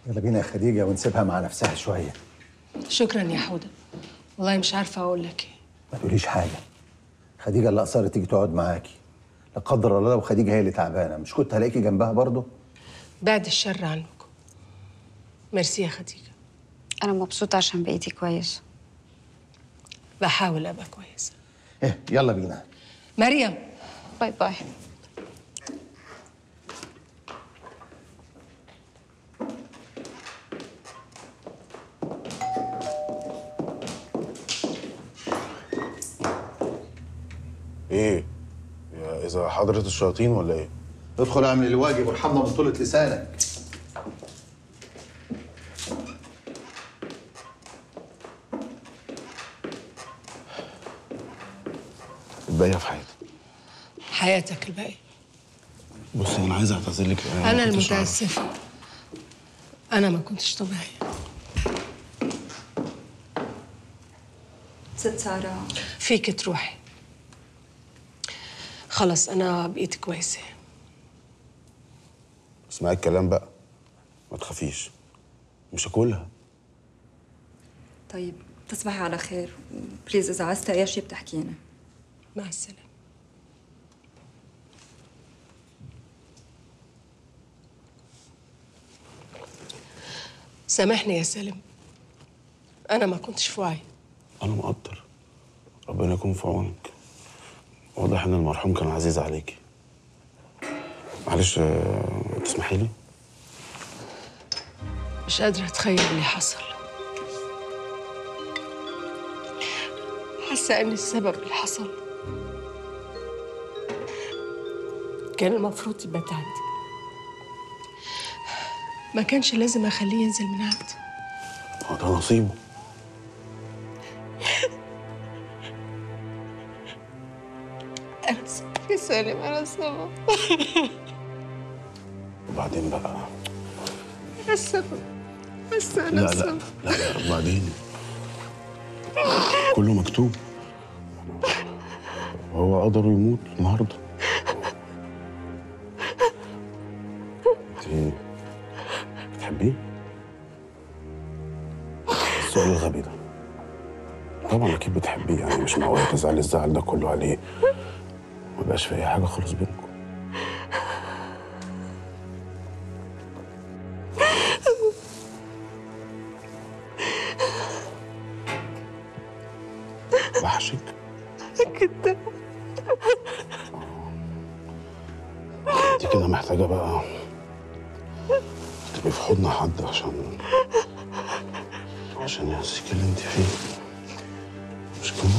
يلا بينا يا خديجه ونسيبها مع نفسها شويه شكرا يا حوده والله مش عارفه اقول لك ايه ما تقوليش حاجه خديجه اللي اصرت تيجي تقعد معاكي لا قدر الله لو خديجه هي اللي تعبانه مش كنت هلاقيكي جنبها برضه بعد الشر عنكم ميرسي يا خديجه انا مبسوطه عشان بقيتي كويس بحاول ابقى كويسه ايه يلا بينا مريم باي باي ايه يا اذا حضرة الشياطين ولا ايه ادخل اعمل الواجب وارحمنا من طولة لسانك الباقيه في حياتي حياتك الباقيه بصي انا عايز اعتذر لك انا ما كنتش أعرف. المتاسفه انا ما كنتش طبيعيه ست سارة فيك تروحي خلص انا بقيت كويسه اسمعي الكلام بقى ما تخافيش مش هاكلها طيب تصبحي على خير بليز إذا عايزتي أي شيء بتحكينا مع السلامه سامحني يا سالم انا ما كنتش في وعي انا مقدر ربنا يكون في عونك واضح ان المرحوم كان عزيز عليكي معلش آه، تسمحي لي مش قادرة أتخيل اللي حصل حاسة إن السبب اللي حصل كان المفروض يبقى تعدي ما كانش لازم أخليه ينزل من عندي هو ده نصيبه أنا السبب يا سالم أنا السبب وبعدين بقى أنا السبب بس أنا لا لا السبب لا لا وبعدين كله مكتوب وهو قدره يموت النهارده انت بتحبيه؟ السؤال الغبي ده طبعا اكيد بتحبيه يعني مش معقول تزعلي الزعل ده كله عليه ما بقاش في اي حاجه خالص بينكم وحشك كده انت كده محتاجة بقى تبقي في حضن حد عشان عشان يحسك اللي انت فيه مش كده؟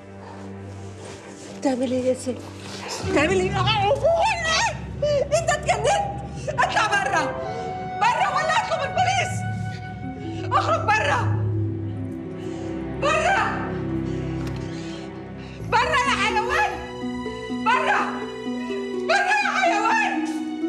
بتعمل إيه يا سالم؟ تعمل ايه؟ انت اتجننت اطلع برا برا ولا اطلب البوليس اخرج برا برا برا يا حيوان برا برا يا حيوان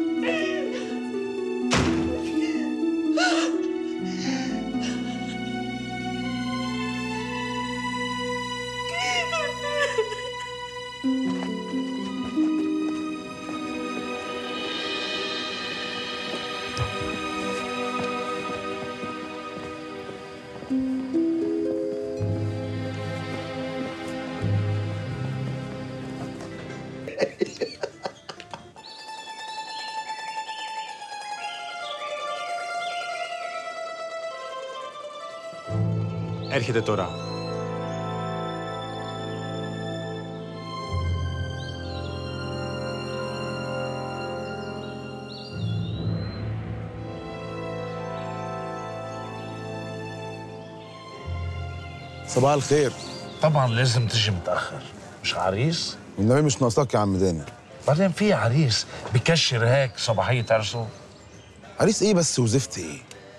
Arquitetura. صباح الخير طبعا لازم تجي متأخر مش عريس والنبي مش ناقصاك يا عم داني بعدين في عريس بكشر هيك صباحية عرسه عريس ايه بس وزفت ايه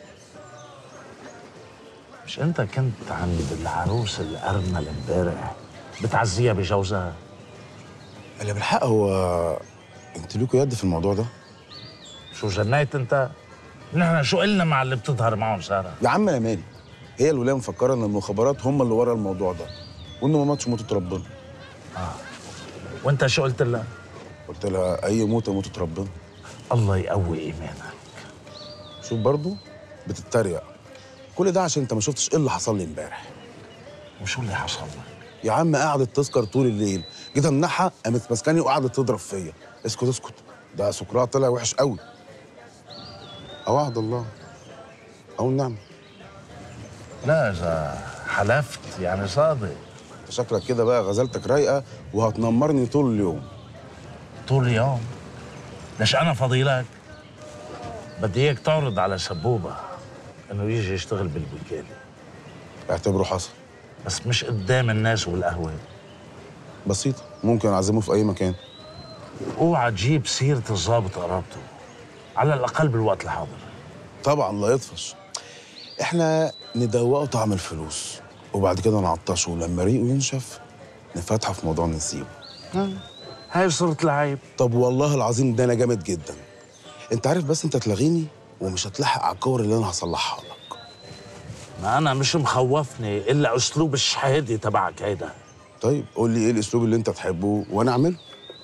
مش انت كنت عند العروس الأرمل امبارح بتعزيها بجوزها اللي بالحق هو انت ليكوا يد في الموضوع ده شو جنيت انت نحن شو قلنا مع اللي بتظهر معهم سارة يا عم انا مالي هي الولايه مفكره ان المخابرات هم اللي ورا الموضوع ده وانه ما ماتش موتة ربنا وانت شو قلت لها قلت لها اي موتة موتة ربنا الله يقوي ايمانك شوف برضو بتتريق كل ده عشان انت ما شفتش ايه اللي حصل لي امبارح وشو اللي حصل لك؟ يا عم قعدت تسكر طول الليل جيت امنعها قامت ماسكاني وقعدت تضرب فيا اسكت اسكت ده سكرها طلع وحش قوي اوعد الله او النعمه لا اذا حلفت يعني صادق انت شكلك كده بقى غزلتك رايقه وهتنمرني طول اليوم طول اليوم ليش انا فضيلك بدي اياك تعرض على سبوبه انه يجي يشتغل بالوكاله اعتبره حصل بس مش قدام الناس والقهوه بسيطه ممكن اعزمه في اي مكان اوعى تجيب سيره الضابط قرابته على الاقل بالوقت الحاضر طبعا لا يطفش احنا ندوقه طعم الفلوس وبعد كده نعطشه ولما ريقه ينشف نفتحه في موضوع نسيبه هاي صرت العيب طب والله العظيم ده انا جامد جدا انت عارف بس انت تلغيني ومش هتلحق على الكور اللي انا هصلحها لك ما انا مش مخوفني الا اسلوب الشهاده تبعك هيدا طيب قول لي ايه الاسلوب اللي انت تحبه وانا اعمله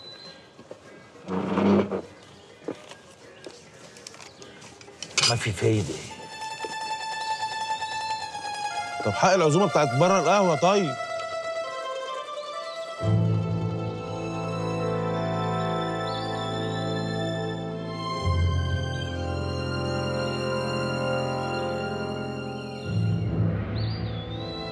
ما في فايده طب حق العزومه بتاعت بره القهوه طيب